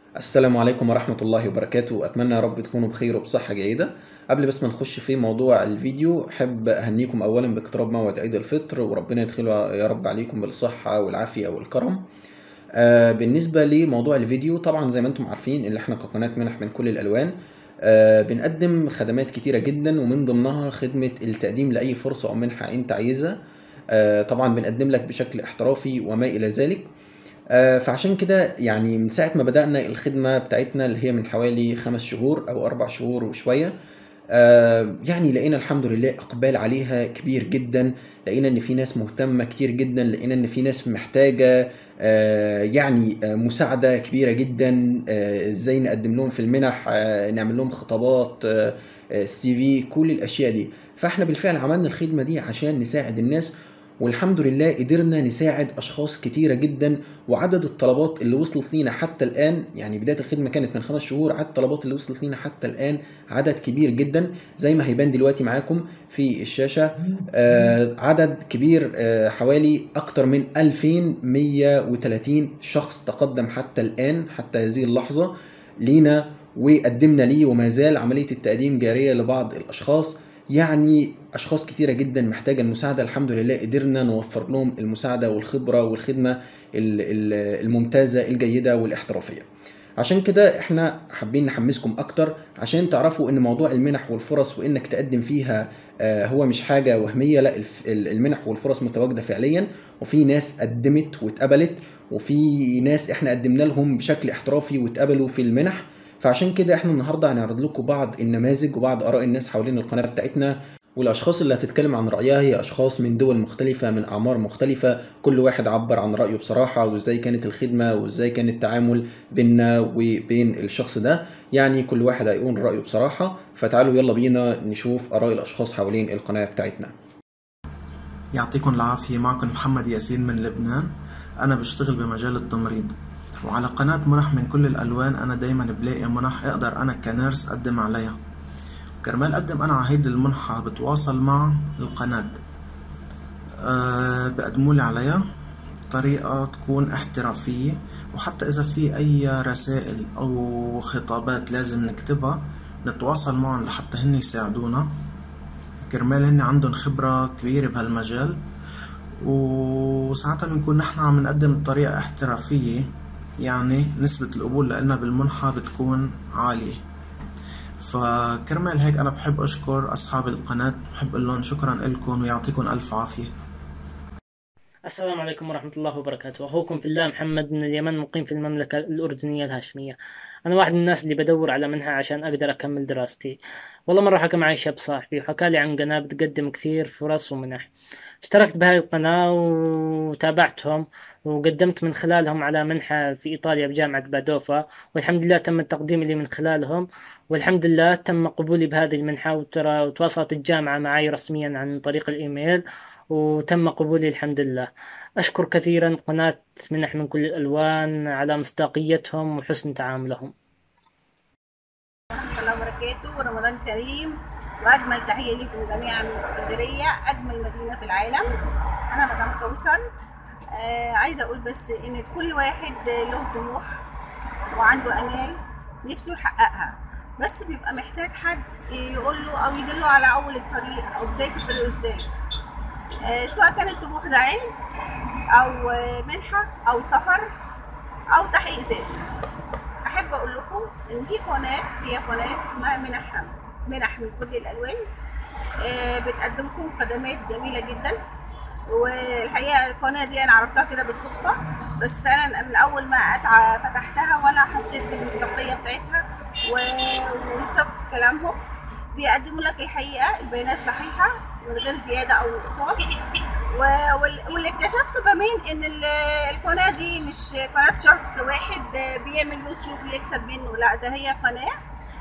السلام عليكم ورحمة الله وبركاته أتمنى يا رب تكونوا بخير وبصحة جيدة قبل بس ما نخش في موضوع الفيديو أحب أهنيكم أولا باقتراب موعد عيد الفطر وربنا يدخله يا رب عليكم بالصحة والعافية والكرم آه بالنسبة لموضوع الفيديو طبعا زي ما انتم عارفين اللي احنا كقناة منح من كل الألوان آه بنقدم خدمات كتيرة جدا ومن ضمنها خدمة التقديم لأي فرصة أو منحة أنت عايزها آه طبعا بنقدم لك بشكل احترافي وما إلى ذلك آه، فعشان كده يعني من ساعة ما بدأنا الخدمة بتاعتنا اللي هي من حوالي خمس شهور أو أربع شهور وشوية آه، يعني لقينا الحمد لله إقبال عليها كبير جدا لقينا إن في ناس مهتمة كتير جدا لقينا إن في ناس محتاجة آه، يعني آه، مساعدة كبيرة جدا آه، إزاي نقدم لهم في المنح آه، نعمل لهم خطابات السي في كل الأشياء دي فإحنا بالفعل عملنا الخدمة دي عشان نساعد الناس والحمد لله قدرنا نساعد اشخاص كتيره جدا وعدد الطلبات اللي وصلت لينا حتى الان يعني بدايه الخدمه كانت من خمس شهور عدد الطلبات اللي وصلت لينا حتى الان عدد كبير جدا زي ما هيبان دلوقتي معاكم في الشاشه آه عدد كبير آه حوالي اكتر من 2130 شخص تقدم حتى الان حتى هذه اللحظه لينا وقدمنا ليه وما زال عمليه التقديم جاريه لبعض الاشخاص يعني اشخاص كتيره جدا محتاجه المساعده الحمد لله قدرنا نوفر لهم المساعده والخبره والخدمه ال- ال- الممتازه الجيده والاحترافيه عشان كده احنا حابين نحمسكم اكتر عشان تعرفوا ان موضوع المنح والفرص وانك تقدم فيها آه، هو مش حاجه وهميه لا الف- ال- المنح والفرص متواجده فعليا وفي ناس قدمت واتقبلت وفي ناس احنا قدمنا لهم بشكل احترافي واتقبلوا في المنح فعشان كده احنا النهارده هنعرض لكم بعض النماذج وبعض اراء الناس حوالين القناه بتاعتنا والاشخاص اللي هتتكلم عن رايها هي اشخاص من دول مختلفه من اعمار مختلفه كل واحد عبر عن رايه بصراحه وازاي كانت الخدمه وازاي كان التعامل بيننا وبين الشخص ده يعني كل واحد هيقول رايه بصراحه فتعالوا يلا بينا نشوف اراء الاشخاص حوالين القناه بتاعتنا يعطيكم العافية معكم محمد ياسين من لبنان أنا بشتغل بمجال التمريض وعلى قناة منح من كل الألوان أنا دايما بلاقي منح أقدر أنا كنيرس أقدم عليها كرمال أقدم أنا على هيدي المنحة بتواصل مع القناة أه بقدمولي عليها طريقة تكون احترافية وحتى إذا في أي رسائل أو خطابات لازم نكتبها نتواصل معهم لحتى هن يساعدونا كرمال هن عندهم خبرة كبيرة بهالمجال وساعتها بنكون نحن عم نقدم بطريقة احترافية يعني نسبة القبول لنا بالمنحة بتكون عالية فكرمال هيك أنا بحب أشكر أصحاب القناة بحب أقول لهم شكرا لكم ويعطيكم ألف عافية السلام عليكم ورحمة الله وبركاته أخوكم في الله محمد من اليمن مقيم في المملكة الأردنية الهاشمية أنا واحد من الناس اللي بدور على منحة عشان أقدر أكمل دراستي والله مرة حكى معي شاب صاحبي وحكى لي عن قناة بتقدم كثير فرص ومنح اشتركت بهاي القناة وتابعتهم وقدمت من خلالهم على منحة في إيطاليا بجامعة بادوفا والحمد لله تم التقديم لي من خلالهم والحمد لله تم قبولي بهذه المنحة وترى وتواصلت الجامعة معي رسميا عن طريق الإيميل وتم قبولي الحمد لله أشكر كثيرا قناة منح من كل الألوان على مصداقيتهم وحسن تعاملهم ورحمة الله وبركاته ورمضان كريم واجمل تحيه ليكم جميعا من اسكندريه اجمل مدينه في العالم انا مدام كوثر آه عايزه اقول بس ان كل واحد له طموح وعنده امال نفسه يحققها بس بيبقى محتاج حد يقول له او يدله على اول الطريق او بدايه الطريق ازاي آه سواء كان الطموح ده علم او آه، منحه او سفر او تحقيق ذات احب اقول لكم ان في قناه هي قناه اسمها منح منح من كل الالوان آه، بتقدم لكم خدمات جميله جدا والحقيقه القناه دي انا عرفتها كده بالصدفه بس فعلا من اول ما أتع... فتحتها وانا حسيت بالمصداقيه بتاعتها و- وصدق كلامهم بيقدموا لك الحقيقه البيانات صحيحه من غير زياده او نقصان و- وال- واللي اكتشفته كمان ان ال- القناه دي مش قناه شخص واحد بيعمل يوتيوب يكسب منه لا ده هي قناه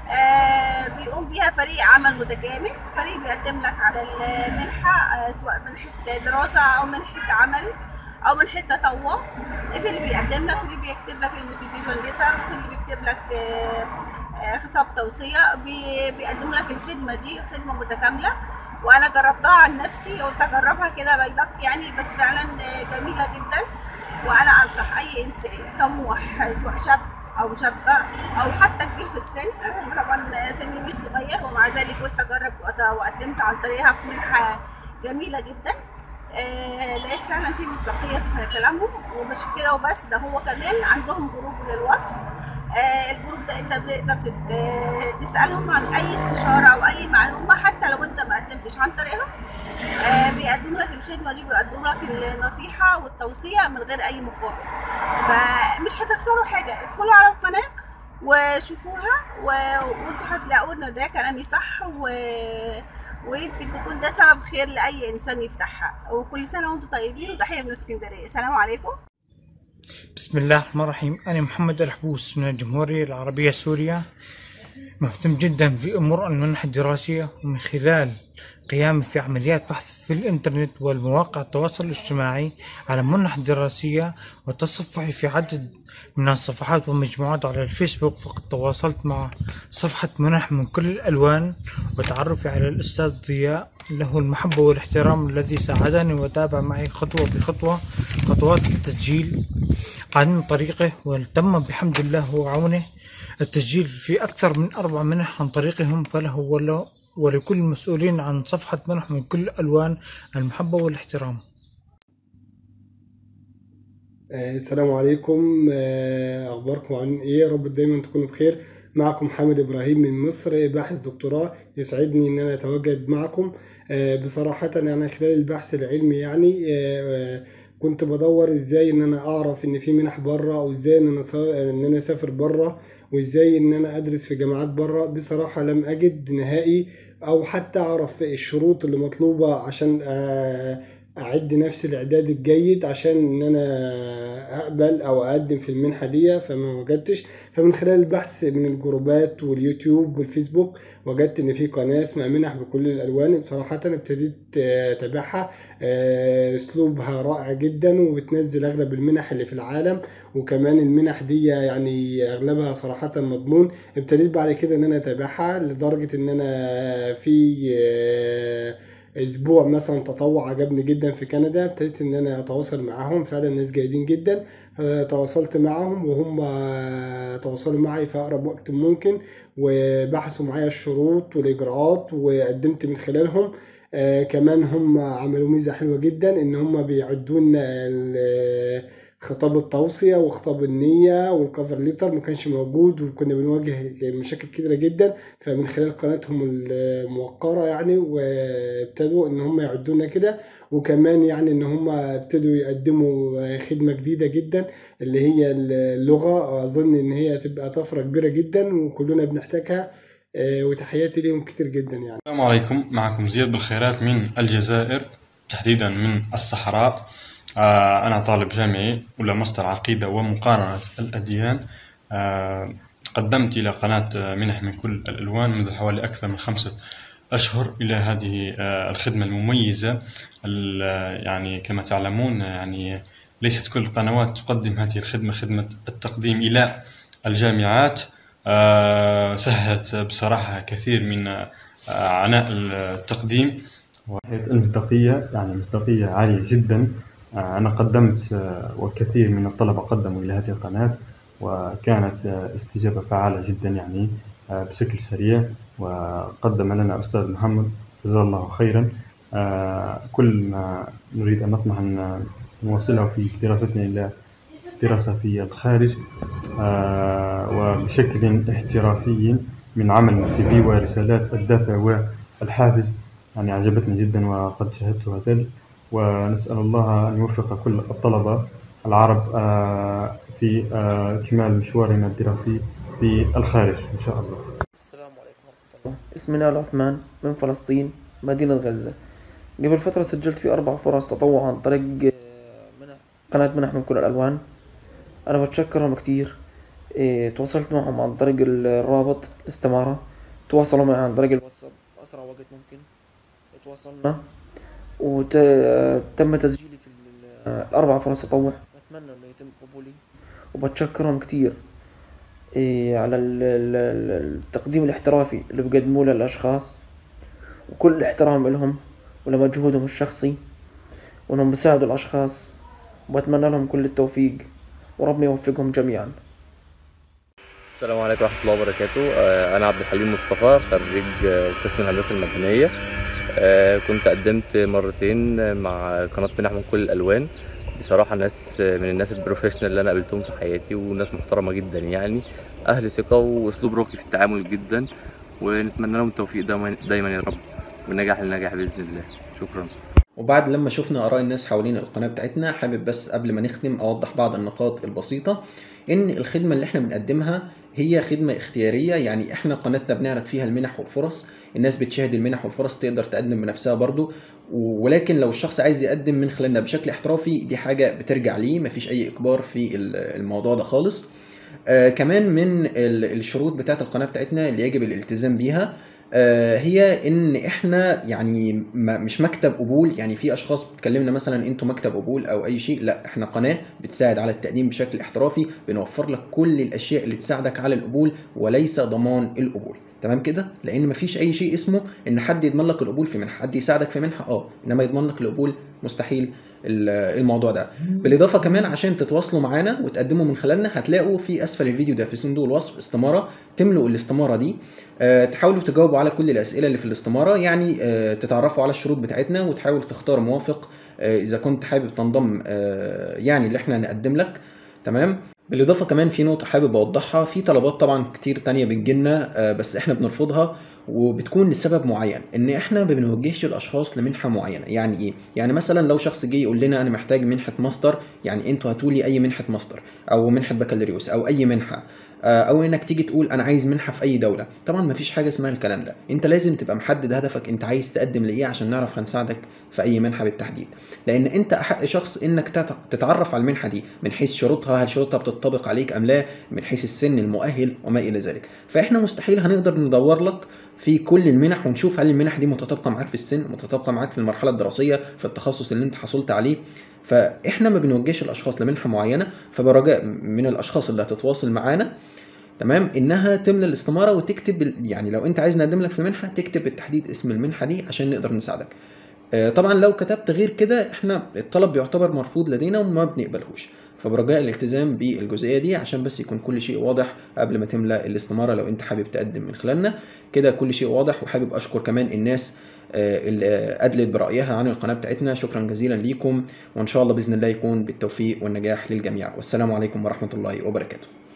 آه، بيقوم بيها فريق عمل متكامل فريق بيقدم لك على المنحة آه، سواء منحة دراسة أو منحة عمل أو منحة تطوع في اللي بيقدم لك واللي بيكتب لك الموتيفيشن ليتر وفي اللي بيكتب لك آه، آه، خطاب توصية بي- بيقدم لك الخدمة دي خدمة متكاملة وأنا جربتها عن نفسي قلت أجربها كده بايلك يعني بس فعلا آه، جميلة جدا وأنا أنصح أي إنسان طموح سواء شاب او شابه او حتى كبير في السن انا طبعا سني مش صغير ومع ذلك قلت اجرب وأت- وقدمت عن طريقها في منحه جميله جدا آه لقيت فعلا في مصداقيه في كلامهم ومش كده وبس ده هو كمان عندهم جروب للواتس آه الجروب ده انت بتقدر تت- آه، تسالهم عن اي استشاره او اي معلومه حتى لو انت ما قدمتش عن طريقها آه، بيقدموا لك الخدمه دي بيقدموا لك النصيحه والتوصيه من غير اي مقابل فمش هتخسروا حاجه ادخلوا على القناه وشوفوها و- وانتوا هتلاقوا ان ده كلامي صح و... ويمكن تكون ده سبب خير لاي انسان يفتحها وكل سنه وانتم طيبين وتحيه من اسكندريه سلام عليكم بسم الله الرحمن الرحيم أنا محمد الحبوس من الجمهورية العربية السورية مهتم جدا في أمور المنح الدراسية ومن خلال قيامي في عمليات بحث في الإنترنت والمواقع التواصل الاجتماعي على منح دراسية وتصفحي في عدد من الصفحات والمجموعات على الفيسبوك فقد تواصلت مع صفحة منح من كل الألوان وتعرفي على الأستاذ ضياء له المحبة والاحترام الذي ساعدني وتابع معي خطوة بخطوة خطوات التسجيل عن طريقه وتم بحمد الله وعونه التسجيل في أكثر من أربع منح عن طريقهم فله وله ولكل المسؤولين عن صفحة منح من كل الألوان المحبة والاحترام آه، السلام عليكم آه، اخباركم عن ايه يا رب دايما تكونوا بخير معكم حامد ابراهيم من مصر باحث دكتوراه يسعدني ان انا اتواجد معكم آه، بصراحة يعني خلال البحث العلمي يعني آه، آه، كنت بدور ازاي ان انا اعرف ان في منح بره او ازاي ان انا سا- ان انا اسافر بره وازاي ان انا ادرس في جامعات بره بصراحة لم اجد نهائي او حتى اعرف الشروط اللي مطلوبة عشان آه، اعد نفسي الاعداد الجيد عشان ان انا اقبل او اقدم في المنحه دي فما وجدتش فمن خلال البحث من الجروبات واليوتيوب والفيسبوك وجدت ان في قناه اسمها منح بكل الالوان بصراحه ابتديت آه، اتابعها آه، اسلوبها رائع جدا وبتنزل اغلب المنح اللي في العالم وكمان المنح دي يعني اغلبها صراحه مضمون ابتديت بعد كده ان انا اتابعها لدرجه ان انا في آه، اسبوع مثلا تطوع عجبني جدا في كندا ابتديت ان انا اتواصل معاهم فعلا ناس جيدين جدا آه، تواصلت معاهم وهم آه، تواصلوا معي في اقرب وقت ممكن وبحثوا معايا الشروط والاجراءات وقدمت من خلالهم آه، كمان هم عملوا ميزة حلوة جدا ان هم بيعدون ال- خطاب التوصية وخطاب النية والكفر ليتر ما كانش موجود وكنا بنواجه مشاكل كتيرة جدا فمن خلال قناتهم الموقرة يعني وابتدوا ان هم يعدونا كده وكمان يعني ان هم ابتدوا يقدموا خدمة جديدة جدا اللي هي اللغة اظن ان هي تبقى طفرة كبيرة جدا وكلنا بنحتاجها آه، وتحياتي ليهم كتير جدا يعني السلام عليكم معكم زياد بالخيرات من الجزائر تحديدا من الصحراء آه، أنا طالب جامعي ولا ماستر عقيدة ومقارنة الأديان آه، قدمت إلى قناة آه، منح من كل الألوان منذ حوالي أكثر من خمسة أشهر إلى هذه آه، الخدمة المميزة ال- يعني كما تعلمون يعني ليست كل القنوات تقدم هذه الخدمة خدمة التقديم إلى الجامعات آه، سهلت بصراحة كثير من آه، عناء التقديم ناحية المصداقية يعني مصداقية عالية جدا آه، أنا قدمت آه، وكثير من الطلبة قدموا إلى هذه القناة وكانت آه، استجابة فعالة جدا يعني آه، بشكل سريع وقدم لنا أستاذ محمد جزاه الله خيرا آه، كل ما نريد أن نطمح أن نوصله في دراستنا إلى دراسة في الخارج آه، وبشكل احترافي من عمل السي في ورسالات الدافع والحافز يعني عجبتني جدا وقد شاهدتها ذلك ونسأل الله أن يوفق كل الطلبة العرب آه، في آه، إكمال مشوارنا الدراسي في الخارج إن شاء الله السلام عليكم ورحمة الله اسمي نال عثمان من فلسطين مدينة غزة قبل فترة سجلت في أربع فرص تطوع عن طريق آه، منح قناة منح من كل الألوان أنا بتشكرهم كتير إيه، تواصلت معهم عن طريق الرابط الاستمارة تواصلوا معي عن طريق الواتساب بأسرع وقت ممكن تواصلنا وتم تسجيلي في ال- الأربع فرص تطوع بتمنى إنه يتم قبولي وبتشكرهم كتير إيه، على ال- ال- ال- التقديم الاحترافي اللي بقدموه للأشخاص وكل احترام لهم ولمجهودهم الشخصي وإنهم بيساعدوا الأشخاص وبتمنى لهم كل التوفيق وربنا يوفقهم جميعا السلام عليكم ورحمة الله وبركاته آه، أنا عبد الحليم مصطفى خريج آه، قسم الهندسة المدنية آه، كنت قدمت مرتين مع قناة منح من كل الألوان بصراحة ناس من الناس البروفيشنال اللي أنا قابلتهم في حياتي وناس محترمة جدا يعني أهل ثقة وأسلوب راقي في التعامل جدا ونتمنى لهم التوفيق دايما دايما يا رب والنجاح للنجاح بإذن الله شكرا وبعد لما شفنا آراء الناس حوالين القناة بتاعتنا حابب بس قبل ما نختم أوضح بعض النقاط البسيطة إن الخدمة اللي إحنا بنقدمها هي خدمة اختيارية يعني إحنا قناتنا بنعرض فيها المنح والفرص الناس بتشاهد المنح والفرص تقدر تقدم بنفسها برضو ولكن لو الشخص عايز يقدم من خلالنا بشكل احترافي دي حاجة بترجع ليه مفيش أي إجبار في ال- الموضوع ده خالص آه كمان من ال- الشروط بتاعت القناة بتاعتنا اللي يجب الالتزام بيها آه هي ان احنا يعني ما مش مكتب قبول يعني في اشخاص بتكلمنا مثلا انتوا مكتب قبول او اي شيء لا احنا قناه بتساعد على التقديم بشكل احترافي بنوفر لك كل الاشياء اللي تساعدك على القبول وليس ضمان القبول تمام كده لان مفيش اي شيء اسمه ان حد يضمن لك القبول في منحه حد يساعدك في منحه اه انما يضمن لك القبول مستحيل ال- الموضوع ده بالاضافه كمان عشان تتواصلوا معانا وتقدموا من خلالنا هتلاقوا في اسفل الفيديو ده في صندوق الوصف استماره تملوا الاستماره دي آه، تحاولوا تجاوبوا على كل الاسئله اللي في الاستماره يعني آه، تتعرفوا على الشروط بتاعتنا وتحاول تختار موافق آه، اذا كنت حابب تنضم آه، يعني اللي احنا نقدم لك تمام بالاضافه كمان في نقطه حابب اوضحها في طلبات طبعا كتير تانية بتجيلنا آه، بس احنا بنرفضها وبتكون لسبب معين ان احنا ما بنوجهش الاشخاص لمنحه معينه يعني ايه يعني مثلا لو شخص جه يقول لنا انا محتاج منحه ماستر يعني انتوا هاتوا لي اي منحه ماستر او منحه بكالوريوس او اي منحه آه، او انك تيجي تقول انا عايز منحه في اي دوله طبعا ما فيش حاجه اسمها الكلام ده انت لازم تبقى محدد هدفك انت عايز تقدم لايه عشان نعرف هنساعدك في اي منحه بالتحديد لان انت احق شخص انك تت- تتعرف على المنحه دي من حيث شروطها هل شروطها بتطبق عليك ام لا من حيث السن المؤهل وما الى ذلك فاحنا مستحيل هنقدر ندور لك في كل المنح ونشوف هل المنح دي متطابقه معاك في السن متطابقه معاك في المرحله الدراسيه في التخصص اللي انت حصلت عليه فاحنا ما بنوجهش الاشخاص لمنحه معينه فبرجاء من الاشخاص اللي هتتواصل معانا تمام انها تملى الاستماره وتكتب ال- يعني لو انت عايز نقدم لك في منحه تكتب بالتحديد اسم المنحه دي عشان نقدر نساعدك آه، طبعا لو كتبت غير كده احنا الطلب بيعتبر مرفوض لدينا وما بنقبلهوش فبرجاء الالتزام بالجزئيه دي عشان بس يكون كل شيء واضح قبل ما تملى الاستماره لو انت حابب تقدم من خلالنا كده كل شيء واضح وحابب اشكر كمان الناس آه، اللي آه، ادلت برايها عن القناه بتاعتنا شكرا جزيلا ليكم وان شاء الله باذن الله يكون بالتوفيق والنجاح للجميع والسلام عليكم ورحمه الله وبركاته